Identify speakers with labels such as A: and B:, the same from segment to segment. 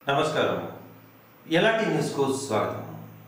A: నమస్కారం ఎలాంటి న్యూస్కు స్వాగతం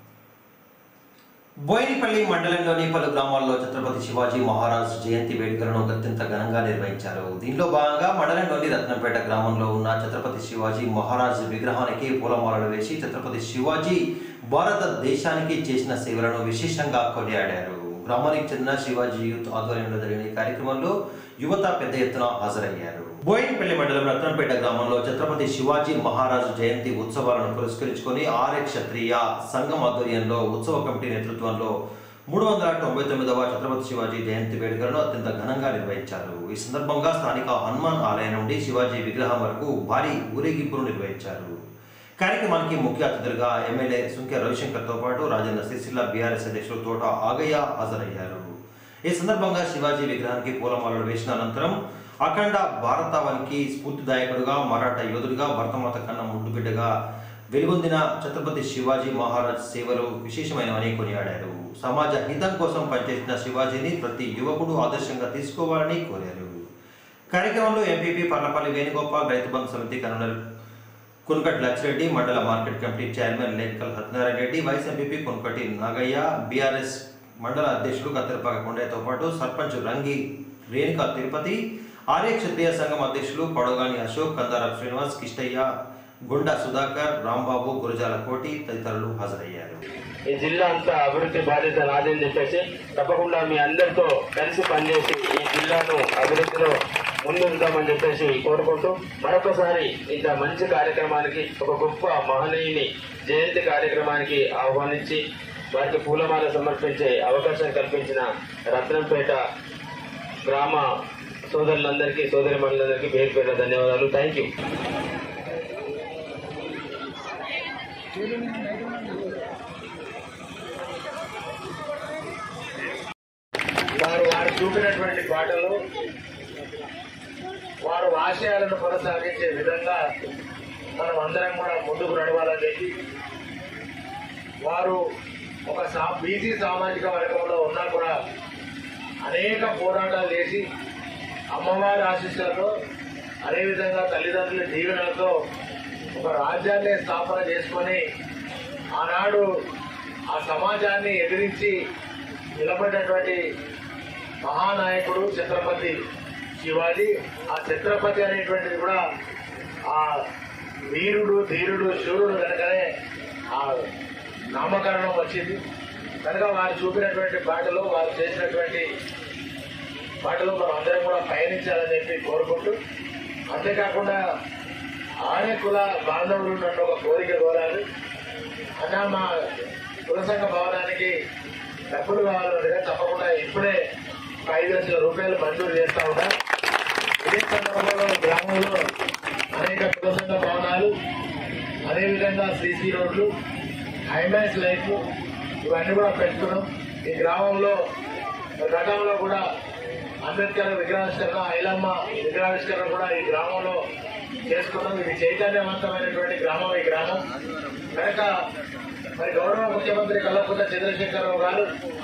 A: బోయినపల్లి మండలంలోని పలు గ్రామాల్లో ఛత్రపతి శివాజీ మహారాజ్ జయంతి వేడుకలను అత్యంత ఘనంగా నిర్వహించారు దీనిలో భాగంగా మండలంలోని రత్నంపేట గ్రామంలో ఉన్న ఛత్రపతి శివాజీ మహారాజ్ విగ్రహానికి పూలమాలలు వేసి ఛత్రపతి శివాజీ భారతదేశానికి చేసిన సేవలను విశేషంగా కొనియాడారు గ్రామానికి చెందిన శివాజీ యూత్ ఆధ్వర్యంలో జరిగిన ఈ కార్యక్రమంలో యువత పెద్ద ఎత్తున హాజరయ్యారు బోయినపల్లి మండలం రత్నంపేట గ్రామంలో ఛత్రపతి శివాజీ మహారాజు జయంతి ఉత్సవాలను పురస్కరించుకొని ఆర్య క్షత్రియ సంఘం ఆధ్వర్యంలో ఉత్సవ కమిటీ నేతృత్వంలో మూడు వందల తొంభై తొమ్మిదవ ఛత్రపతి శివాజీ జయంతి వేడుకలను అత్యంత ఘనంగా నిర్వహించారు ఈ సందర్భంగా స్థానిక హనుమాన్ ఆలయం నుండి శివాజీ విగ్రహం వరకు భారీ ఊరేగింపును నిర్వహించారు కార్యక్రమానికి ముఖ్య అతిథులుగా ఎమ్మెల్యే సుంకె రవిశంకర్తో పాటు రాజేంద్ర సిరిసిల్ల బీఆర్ఎస్ అధ్యక్షులు తోట ఆగయ్య హాజరయ్యారు ఈ సందర్భంగా శివాజీ విగ్రహానికి పూలమాలలు వేసిన అనంతరం అఖండ భారతావనికి స్ఫూర్తిదాయకుడుగా మరాఠా యోధుడిగా భరతమాత కన్నా ముద్దుబిడ్డగా వెలుగొందిన ఛత్రపతి శివాజీ మహారాజ్ సేవలు విశేషమైనవని కొనియాడారు సమాజ హితం కోసం పనిచేసిన శివాజీని ప్రతి యువకుడు ఆదర్శంగా తీసుకోవాలని కోరారు కార్యక్రమంలో ఎంపీపీ పర్లపల్లి వేణుగోపాల్ రైతు బంధు సమితి కన్వీనర్ కున్కట్ లచ్చిరెడ్డి మండల market committee chairman Lekhakal Satyanarayana Reddy vice MPP Kunkati Nagaiah BRS మండల అధ్యక్షుడు కత్తెరపాక కొండయ్యతో పాటు సర్పంచ్ రంగి రేణుక తిరుపతి ఆర్య క్షత్రియ సంఘం అధ్యక్షులు పొడగాని అశోక్ కందారపు శ్రీనివాస్ కిష్టయ్య గుండా సుధాకర్ రాంబాబు గురజాల కోటి తదితరులు హాజరయ్యారు
B: ఈ జిల్లా అంతా అభివృద్ధి బాధ్యత నాదని చెప్పేసి తప్పకుండా మీ అందరితో కలిసి పనిచేసి ఈ జిల్లాను అభివృద్ధిలో ముందుంటామని చెప్పేసి కోరుకుంటూ మరొకసారి ఇంత మంచి కార్యక్రమానికి ఒక గొప్ప మహనీయుని జయంతి కార్యక్రమానికి ఆహ్వానించి వారికి పూలమాల సమర్పించే అవకాశం కల్పించిన రత్నంపేట గ్రామ సోదరులందరికీ సోదరి మనులందరికీ పేరు పేరు ధన్యవాదాలు థ్యాంక్ యూ వారు వారు చూపినటువంటి పాటలు వారు ఆశయాలను కొనసాగించే విధంగా మనం అందరం కూడా ముందుకు నడవాలని చెప్పి వారు ఒక సా బీసీ సామాజిక వర్గంలో ఉన్నా కూడా అనేక పోరాటాలు చేసి అమ్మవారి ఆశీస్సులతో అదేవిధంగా తల్లిదండ్రుల దీవెనలతో ఒక రాజ్యాన్ని స్థాపన చేసుకొని ఆనాడు ఆ సమాజాన్ని ఎదిరించి నిలబడినటువంటి మహానాయకుడు ఛత్రపతి శివాజీ ఆ ఛత్రపతి అనేటువంటిది కూడా ఆ వీరుడు ధీరుడు శూరుడు కనుకనే ఆ నామకరణం వచ్చింది కనుక వారు చూపినటువంటి బాటలో వారు చేసినటువంటి బాటలో మనం అందరం కూడా పయనించాలని చెప్పి కోరుకుంటూ అంతేకాకుండా ఆర్య కుల బాంధవులు నన్ను ఒక కోరిక కోరారు అన్నా మా కుల సంఘ భవనానికి డబ్బులు కావాలన్నదిగా తప్పకుండా ఇప్పుడే ఒక ఐదు లక్షల రూపాయలు మంజూరు చేస్తా ఉన్నా ఇదే సందర్భంలో గ్రామంలో అనేక కుల సంఘ భవనాలు అదేవిధంగా సీసీ రోడ్లు హైమాన్స్ లైట్లు ఇవన్నీ కూడా పెట్టుకున్నాం ఈ గ్రామంలో గతంలో కూడా అంబేద్కర్ విగ్రహావిష్కరణ ఐలమ్మ విగ్రహావిష్కరణ కూడా ఈ గ్రామంలో చేసుకున్నాం ఇది చైతన్యవంతమైనటువంటి గ్రామం ఈ గ్రామం కనుక మరి గౌరవ ముఖ్యమంత్రి కల్వకుంట్ల చంద్రశేఖరరావు గారు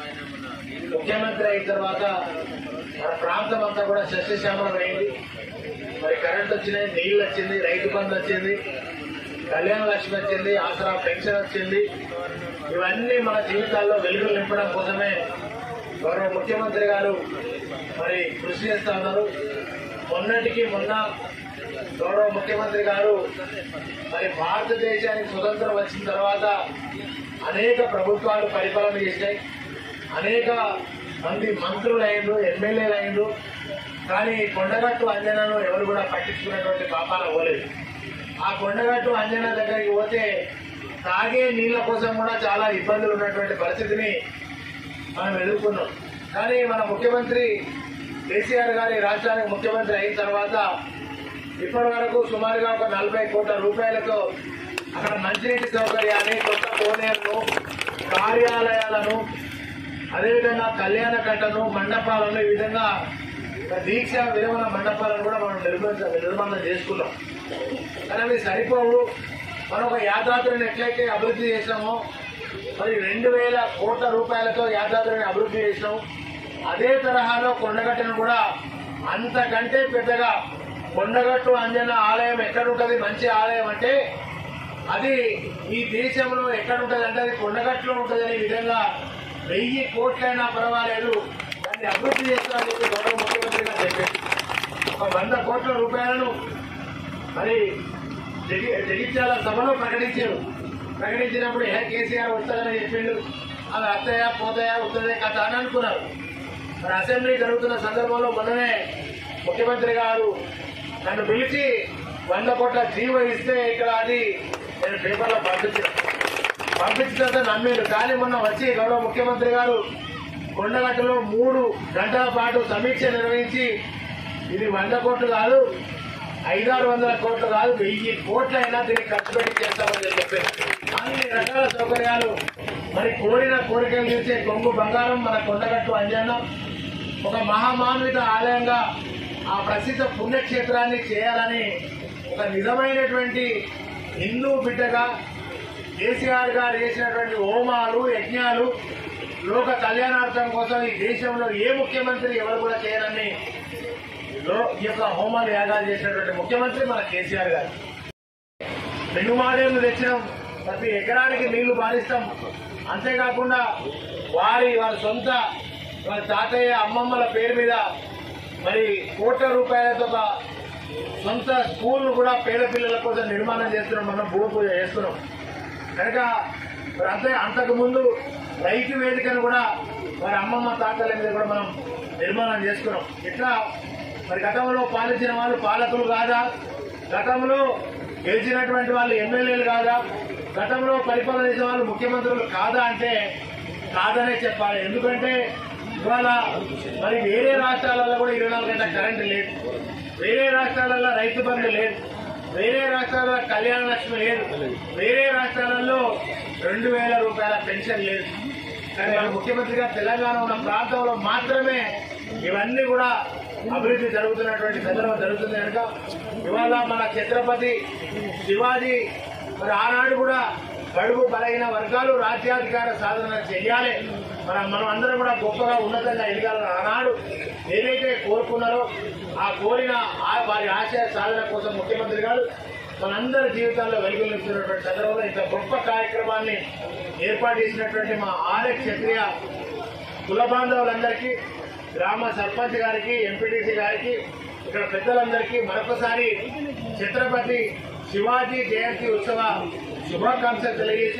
B: ముఖ్యమంత్రి అయిన తర్వాత మన ప్రాంతం అంతా కూడా సస్యశ్యామలం అయింది మరి కరెంట్ వచ్చినాయి నీళ్ళు వచ్చింది రైతు బంధు వచ్చింది కళ్యాణ లక్ష్మి వచ్చింది ఆసరా పెన్షన్ వచ్చింది ఇవన్నీ మన జీవితాల్లో వెలుగులు నింపడం కోసమే గౌరవ ముఖ్యమంత్రి గారు మరి కృషి చేస్తా ఉన్నారు మొన్నటికి మొన్న గౌరవ ముఖ్యమంత్రి గారు మరి భారతదేశానికి స్వతంత్రం వచ్చిన తర్వాత అనేక ప్రభుత్వాలు పరిపాలన చేసినాయి అనేక మంది మంత్రులు అయిండ్రు ఎమ్మెల్యేలు అయిండ్రు కానీ కొండగట్టు అంజనను ఎవరు కూడా పట్టించుకున్నటువంటి పాపాల పోలేదు ఆ కొండగట్టు అంజన దగ్గరికి పోతే తాగే నీళ్ల కోసం కూడా చాలా ఇబ్బందులు ఉన్నటువంటి పరిస్థితిని మనం ఎదుర్కొన్నాం కానీ మన ముఖ్యమంత్రి కేసీఆర్ గారి రాష్ట్రానికి ముఖ్యమంత్రి అయిన తర్వాత ఇప్పటి వరకు సుమారుగా ఒక నలభై కోట్ల రూపాయలతో అక్కడ మంచినీటి సౌకర్యాన్ని కొత్త కోనేరును కార్యాలయాలను అదేవిధంగా కళ్యాణ కట్టను మండపాలను ఈ విధంగా ఒక దీక్ష విరమణ మండపాలను కూడా మనం నిర్మించ నిర్మాణం చేసుకున్నాం కానీ అవి సరిపోవు మనం ఒక యాదాద్రిని ఎట్లయితే అభివృద్ధి చేసినామో మరి రెండు వేల కోట్ల రూపాయలతో యాదాద్రిని అభివృద్ధి చేసినాం అదే తరహాలో కొండగట్టును కూడా అంతకంటే పెద్దగా కొండగట్టు అంజన ఆలయం ఎక్కడ ఉంటుంది మంచి ఆలయం అంటే అది ఈ దేశంలో ఎక్కడ ఉంటుంది అంటే అది కొండగట్టులో ఉంటుంది అనే విధంగా వెయ్యి కోట్లైనా పర్వాలేదు దాన్ని అభివృద్ధి చేస్తామని చెప్పి గౌరవ ముఖ్యమంత్రి గారు చెప్పారు ఒక వంద కోట్ల రూపాయలను మరి జగి జగిత్యాల సభలో ప్రకటించారు ప్రకటించినప్పుడు ఏ కేసీఆర్ వస్తారని చెప్పిండు అవి అత్తయ్య పోతాయా వస్తుందే కథ అని అనుకున్నారు మరి అసెంబ్లీ జరుగుతున్న సందర్భంలో మొన్ననే ముఖ్యమంత్రి గారు నన్ను పిలిచి వంద కోట్ల జీవో ఇస్తే ఇక్కడ అది నేను పేపర్లో పంపించాను పంపించిన తర్వాత నమ్మేరు కానీ మొన్న వచ్చి గౌరవ ముఖ్యమంత్రి గారు కొండగట్టులో మూడు గంటల పాటు సమీక్ష నిర్వహించి ఇది వంద కోట్లు కాదు ఐదారు వందల కోట్లు కాదు వెయ్యి కోట్ల అయినా దీన్ని ఖర్చు పెట్టి చేస్తామని చెప్పారు అన్ని రకాల సౌకర్యాలు మరి కోరిన కోరికలు తీర్చే కొంగు బంగారం మన కొండగట్టు అంజన్న ఒక మహామాన్విత ఆలయంగా ఆ ప్రసిద్ధ పుణ్యక్షేత్రాన్ని చేయాలని ఒక నిజమైనటువంటి హిందూ బిడ్డగా కేసీఆర్ గారు చేసినటువంటి హోమాలు యజ్ఞాలు లోక కళ్యాణార్థం కోసం ఈ దేశంలో ఏ ముఖ్యమంత్రి ఎవరు కూడా చేయరని లో- ఈ యొక్క హోమాలు యాగాలు చేసినటువంటి ముఖ్యమంత్రి మన కేసీఆర్ గారు రెండు మాడేళ్లు తెచ్చినాం ప్రతి ఎకరానికి నీళ్లు పారిస్తాం అంతేకాకుండా వారి వారి సొంత వారి తాతయ్య అమ్మమ్మల పేరు మీద మరి కోట్ల రూపాయలతో ఒక సొంత స్కూల్ కూడా పేద పిల్లల కోసం నిర్మాణం చేస్తున్నాం మనం భూమి పూజ చేస్తున్నాం కనుక మరి అంతే అంతకు ముందు రైతు వేదికను కూడా వారి అమ్మమ్మ తాతల మీద కూడా మనం నిర్మాణం చేసుకున్నాం ఇట్లా మరి గతంలో పాలించిన వాళ్ళు పాలకులు కాదా గతంలో గెలిచినటువంటి వాళ్ళు ఎమ్మెల్యేలు కాదా గతంలో పరిపాలన చేసిన వాళ్ళు ముఖ్యమంత్రులు కాదా అంటే కాదనే చెప్పాలి ఎందుకంటే ఇవాళ మరి వేరే రాష్ట్రాలలో కూడా ఇరవై నాలుగు గంటల కరెంటు లేదు వేరే రాష్ట్రాలలో రైతు బంధు లేదు వేరే రాష్ట్రాలలో కళ్యాణ లక్ష్మి లేదు వేరే రాష్ట్రాలలో రెండు వేల రూపాయల పెన్షన్ లేదు కానీ మన ముఖ్యమంత్రి గారు తెలంగాణ ఉన్న ప్రాంతంలో మాత్రమే ఇవన్నీ కూడా అభివృద్ధి జరుగుతున్నటువంటి సందర్భం జరుగుతుంది కనుక ఇవాళ మన ఛత్రపతి శివాజీ మరి ఆనాడు కూడా బడుగు బలైన వర్గాలు రాజ్యాధికార సాధన చేయాలి మన మనం అందరం కూడా గొప్పగా ఉన్నతంగా ఎదగాలని ఆనాడు ఏదైతే కోరుకున్నారో ఆ కోరిన ఆ- వారి ఆశయ సాధన కోసం ముఖ్యమంత్రి గారు మనందరి జీవితాల్లో వెలుగునిస్తున్నటువంటి సందర్భంలో ఇంత గొప్ప కార్యక్రమాన్ని ఏర్పాటు చేసినటువంటి మా ఆర్య క్షత్రియ కుల బాంధవులందరికీ గ్రామ సర్పంచ్ గారికి ఎంపీటీసీ గారికి ఇక్కడ పెద్దలందరికీ మరొకసారి ఛత్రపతి శివాజీ జయంతి ఉత్సవ శుభాకాంక్షలు తెలియజేసి